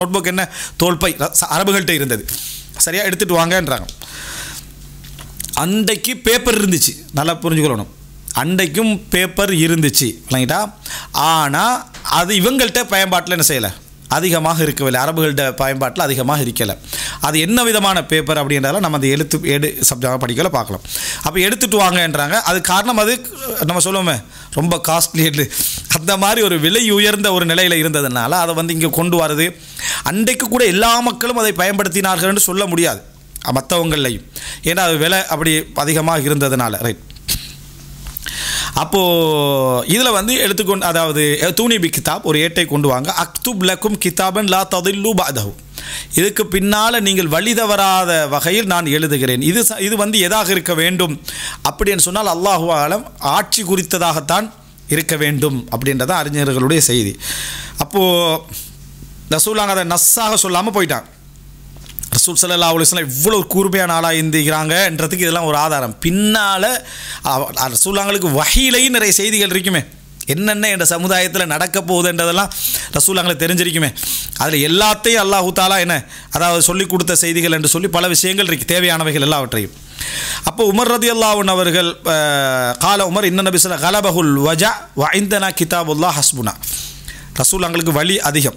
notebook என்ன தோல்பை ர- ச- அரபுகள்கிட்ட இருந்தது சரியா எடுத்துகிட்டு வாங்கன்றாங்க அன்றைக்கு பேப்பர் இருந்துச்சு நல்லா புரிஞ்சுக்கொள்ளணும் அன்றைக்கும் பேப்பர் இருந்துச்சு இல்லைங்களா ஆனால் அது இவங்கள்ட்ட பயன்பாட்டில் என்ன செய்யலை அதிகமாக இருக்கவில்லை அரபுகள்கிட்ட பயன்பாட்டில் அதிகமாக இருக்கலை அது என்ன விதமான பேப்பர் அப்படின்றதால நம்ம அந்த எழுத்து எடு சப்ஜெக்டாக படிக்கல பார்க்கலாம் அப்போ எடுத்துட்டு வாங்கன்றாங்க அது காரணம் அது நம்ம சொல்லுவோமே ரொம்ப காஸ்ட்லி அந்த மாதிரி ஒரு விலை உயர்ந்த ஒரு நிலையில் இருந்ததுனால அதை வந்து இங்கே கொண்டு வரது அன்றைக்கு கூட எல்லா மக்களும் அதை பயன்படுத்தினார்கள்னு சொல்ல முடியாது மற்றவங்களையும் ஏன்னா அது விலை அப்படி அதிகமாக இருந்ததுனால ரைட் அப்போது இதில் வந்து எடுத்துக்கொண்டு அதாவது தூணிபி கிதாப் ஒரு ஏட்டை கொண்டு வாங்க அக்துப் லக்கும் கிதாபன் லா ததில்லு பாதஹு இதுக்கு பின்னால் நீங்கள் வழி தவறாத வகையில் நான் எழுதுகிறேன் இது ச- இது வந்து எதாக இருக்க வேண்டும் அப்படின்னு சொன்னால் அல்லாஹு ஆலம் ஆட்சி குறித்ததாகத்தான் இருக்க வேண்டும் அப்படின்றதான் அறிஞர்களுடைய செய்தி அப்போது ரசூலாங்க அதை நஸ்ஸாக சொல்லாமல் போயிட்டாங்க ரசூல் சல்லா அலுவலாம் இவ்வளோ கூர்மையான ஆளாக இருந்திக்கிறாங்கன்றதுக்கு இதெல்லாம் ஒரு ஆதாரம் பின்னால் ரசூலாங்களுக்கு வகையிலையும் நிறைய செய்திகள் இருக்குமே என்னென்ன என்ற சமுதாயத்தில் நடக்க போகுதுன்றதெல்லாம் ரசூலாங்களுக்கு தெரிஞ்சிருக்குமே அதில் எல்லாத்தையும் அல்லாஹு தாலா என்ன அதாவது சொல்லிக் கொடுத்த செய்திகள் என்று சொல்லி பல விஷயங்கள் இருக்கு தேவையானவைகள் எல்லாவற்றையும் அப்போ உமர் ரதி அல்லாவுன் அவர்கள் அஹ், கால உமர் இன்ன நபி சொல்ல கலபகுல் வஜா வைந்தனா கிதாபுல்லா ஹஸ்புனா ரசூலாங்களுக்கு வழி அதிகம்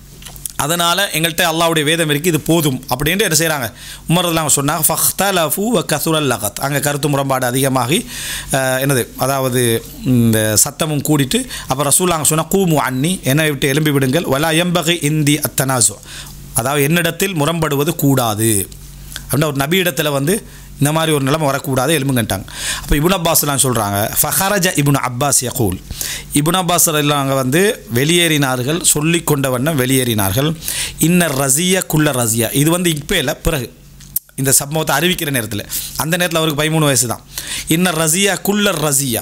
அதனால் எங்கள்கிட்ட அல்லாவுடைய வேதம் இருக்குது இது போதும் அப்படின்ட்டு என்ன செய்கிறாங்க உமர்லாம் சொன்னாங்க ஃபஹ்தலஃபு வ கசுரல் லகத் அங்கே கருத்து முரண்பாடு அதிகமாகி அஹ், என்னது அதாவது இந்த சத்தமும் கூடிட்டு அப்போ ரசூலாங்க சொன்னால் கூமு அன்னி என்னை விட்டு எலும்பி விடுங்கள் வலா எம்பகை இந்தி அத்தனாசோ அதாவது என்னிடத்தில் முரண்படுவது கூடாது அப்படின்னா ஒரு நபி இடத்துல வந்து இந்த மாதிரி ஒரு நிலைமை வரக்கூடாது எலும்புங்கன்ட்டாங்க அப்போ இபுன் அப்பாஸ்லாம் சொல்கிறாங்க ஃபஹரஜ இபுன் அப்பாஸ் யகூல் இபுன் அப்பாஸ் அங்கே வந்து வெளியேறினார்கள் சொல்லி கொண்ட வண்ணம் வெளியேறினார்கள் இன்னர் ரசியா குள்ள ரசியா இது வந்து இப்போ இல்லை பிறகு இந்த சம்பவத்தை அறிவிக்கிற நேரத்தில் அந்த நேரத்தில் அவருக்கு பதிமூணு வயசு தான் இன்னர் ரசியா குல்லர் ரசியா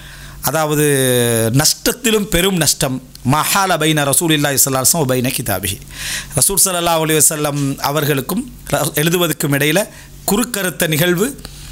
அதாவது நஷ்டத்திலும் பெரும் நஷ்டம் மஹால பைன ரசூல் இல்லா இஸ்லாம் பைன கிதாபிஹி ரசூல் சல்லா அலி வசல்லம் அவர்களுக்கும் ர- எழுதுவதற்கும் இடையில் குறுக்கறுத்த நிகழ்வு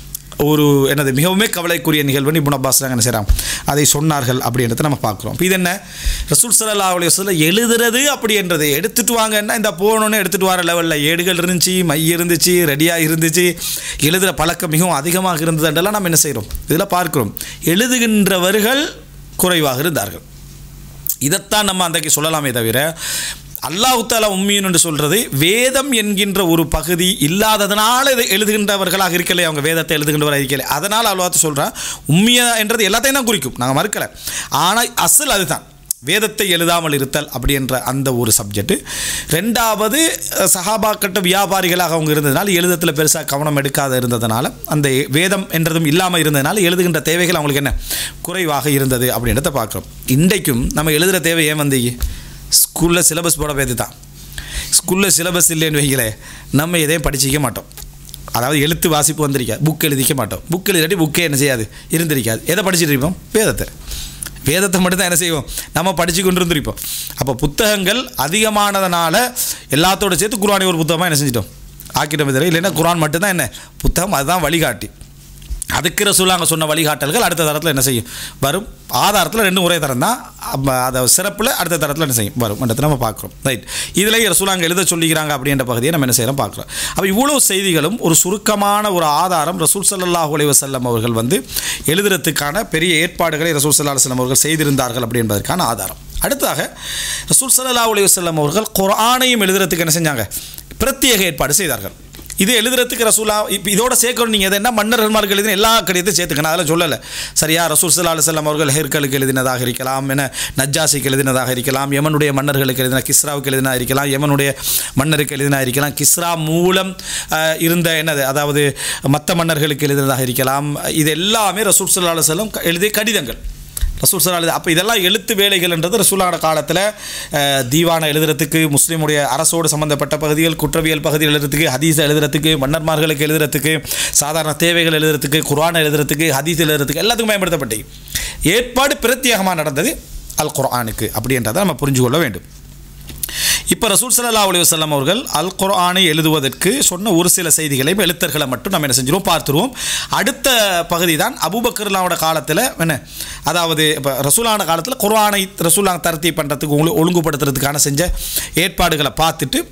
ஒரு எனது மிகவுமே கவலைக்குரிய நிகழ்வுன்னு இப்னு அப்பாஸ் என்ன செய்கிறாங்க அதை சொன்னார்கள் அப்படின்றத நம்ம பார்க்குறோம் இப்போ இது என்ன ரசூல் சல்லா அலி வசல்லம் எழுதுறது அப்படின்றது எடுத்துட்டு வாங்கன்னா இந்த போகணுன்னு எடுத்துகிட்டு வர லெவலில் ஏடுகள் இருந்துச்சு மை இருந்துச்சு ரெடியாக இருந்துச்சு எழுதுகிற பழக்கம் மிகவும் அதிகமாக இருந்ததுன்றெல்லாம் நம்ம என்ன செய்கிறோம் இதில் பார்க்கிறோம் எழுதுகின்றவர்கள் குறைவாக இருந்தார்கள் இதைத்தான் நம்ம அன்றைக்கு சொல்லலாமே தவிர அல்லாஹு தாலா உம்மியன் என்று சொல்கிறது வேதம் என்கின்ற ஒரு பகுதி இல்லாததனால இதை எழுதுகின்றவர்களாக இருக்கலை அவங்க வேதத்தை எழுதுகின்றவராக இருக்கலை அதனால் அல்லாஹ் சொல்கிறான் உம்மியா என்றது எல்லாத்தையும் தான் குறிக்கும் நாங்கள் மறுக்கலை ஆனால் அசல் அதுதான் வேதத்தை எழுதாமல் இருத்தல் அப்படி என்ற அந்த ஒரு சப்ஜெக்ட் ரெண்டாவது அஹ், சஹாபாக்கட்ட வியாபாரிகளாக அவங்க இருந்ததுனால எழுதத்தில் பெருசாக கவனம் எடுக்காத இருந்ததுனால அந்த வேதம் என்றதும் இல்லாமல் இருந்ததுனால எழுதுகின்ற தேவைகள் அவங்களுக்கு என்ன குறைவாக இருந்தது அப்படின்றத பார்க்குறோம் இன்றைக்கும் நம்ம எழுதுகிற தேவை ஏன் வந்து ஸ்கூலில் சிலபஸ் போட பேத்து தான் ஸ்கூலில் சிலபஸ் இல்லைன்னு வைக்கல நம்ம எதையும் படிச்சிக்க மாட்டோம் அதாவது எழுத்து வாசிப்பு வந்திருக்காது புக் எழுதிக்க மாட்டோம் புக் எழுதாட்டி புக்கே என்ன செய்யாது இருந்திருக்காது எதை படிச்சுட்டு இருப்போம் வேதத்தை வேதத்தை மட்டும்தான் என்ன செய்வோம் நம்ம படித்து கொண்டு இருந்திருப்போம் அப்போ புத்தகங்கள் அதிகமானதுனால எல்லாத்தோட சேர்த்து குர்ஆனை ஒரு புத்தகமாக என்ன செஞ்சிட்டோம் ஆக்கிட்டோம் தவிர இல்லைன்னா குர்ஆன் மட்டும்தான் என்ன புத்தகம் அதுதான் வழிகாட்டி அதுக்கு ரசூலாங்க சொன்ன வழிகாட்டல்கள் அடுத்த தரத்தில் என்ன செய்யும் வரும் ஆதாரத்தில் ரெண்டு ஒரே தரம் தான் அப்ப அதை சிறப்பில் அடுத்த தரத்தில் என்ன செய்யும் வரும் என்றதை நம்ம பார்க்குறோம் ரைட் இதில் ரசூலாங்க எழுத சொல்லிக்கிறாங்க அப்படின்ற பகுதியை நம்ம என்ன செய்கிறோம் பார்க்குறோம் அப்போ இவ்வளோ செய்திகளும் ஒரு சுருக்கமான ஒரு ஆதாரம் ரசூல் ஸல்லல்லாஹு அலைஹி வஸல்லம் அவர்கள் வந்து எழுதுறதுக்கான பெரிய ஏற்பாடுகளை ரசூல் ஸல்லல்லாஹு அலைஹி வஸல்லம் அவர்கள் செய்திருந்தார்கள் அப்படி என்பதற்கான ஆதாரம் அடுத்ததாக ரசூல் ஸல்லல்லாஹு அலைஹி வஸல்லம் அவர்கள் குர்ஆனையும் எழுதுறதுக்கு என்ன செஞ்சாங்க பிரத்யேக ஏற்பாடு செய்தார்கள் இது எழுதுறதுக்கு ரசூலா இப்போ இதோட சேர்க்கணும் நீங்கள் எதுனா மன்னர்மார்கள் எழுதின எல்லா கடிதத்தையும் சேர்த்துக்கணும் அதெல்லாம் சொல்லலை சரியா ரசூல் சல்லா அலுவலம் அவர்கள் ஹெர்கலுக்கு எழுதினதாக இருக்கலாம் என்ன நஜ்ஜாசிக்கு எழுதினதாக இருக்கலாம் யமனுடைய மன்னர்களுக்கு எழுதின கிஸ்ராவுக்கு எழுதினா இருக்கலாம் யமனுடைய மன்னருக்கு எழுதினா இருக்கலாம் கிஸ்ரா மூலம் அஹ், இருந்த என்னது அதாவது மற்ற மன்னர்களுக்கு எழுதினதாக இருக்கலாம் இது எல்லாமே ரசூல் சல்லா அலுவலம் எழுதிய கடிதங்கள் ரசூல் சல்லா அப்போ இதெல்லாம் எழுத்து வேலைகள்ன்றது ரசூலான காலத்தில் தீவான எழுதுறதுக்கு முஸ்லீமுடைய அரசோடு சம்பந்தப்பட்ட பகுதிகள் குற்றவியல் பகுதிகள் எழுதுறதுக்கு ஹதீஸ் எழுதுறதுக்கு மன்னர்மார்களுக்கு எழுதுறதுக்கு சாதாரண தேவைகள் எழுதுறதுக்கு குர்ஆன் எழுதுறதுக்கு ஹதீஸ் எழுதுறதுக்கு எல்லாத்துக்கும் பயன்படுத்தப்பட்டு ஏற்பாடு பிரத்யேகமாக நடந்தது அல் குர்ஆனுக்கு அப்படின்றத நம்ம புரிஞ்சு கொள்ள வேண்டும் இப்போ ரசூல் ஸல்லல்லாஹு அலைஹி வஸல்லம் அவர்கள் அல் குர்ஆனை எழுதுவதற்கு சொன்ன ஒரு சில செய்திகளையும் எழுத்தர்களை மட்டும் நம்ம என்ன செஞ்சிருவோம் பார்த்துருவோம் அடுத்த பகுதி தான் அபூபக்கர்லாவோட காலத்தில் என்ன அதாவது இப்போ ரசூலான காலத்தில் குர்ஆனை ரசூலாங்க தரத்தி பண்ணுறதுக்கு ஒழு ஒழுங்குபடுத்துறதுக்கான செஞ்ச ஏற்பாடுகளை பார்த்துட்டு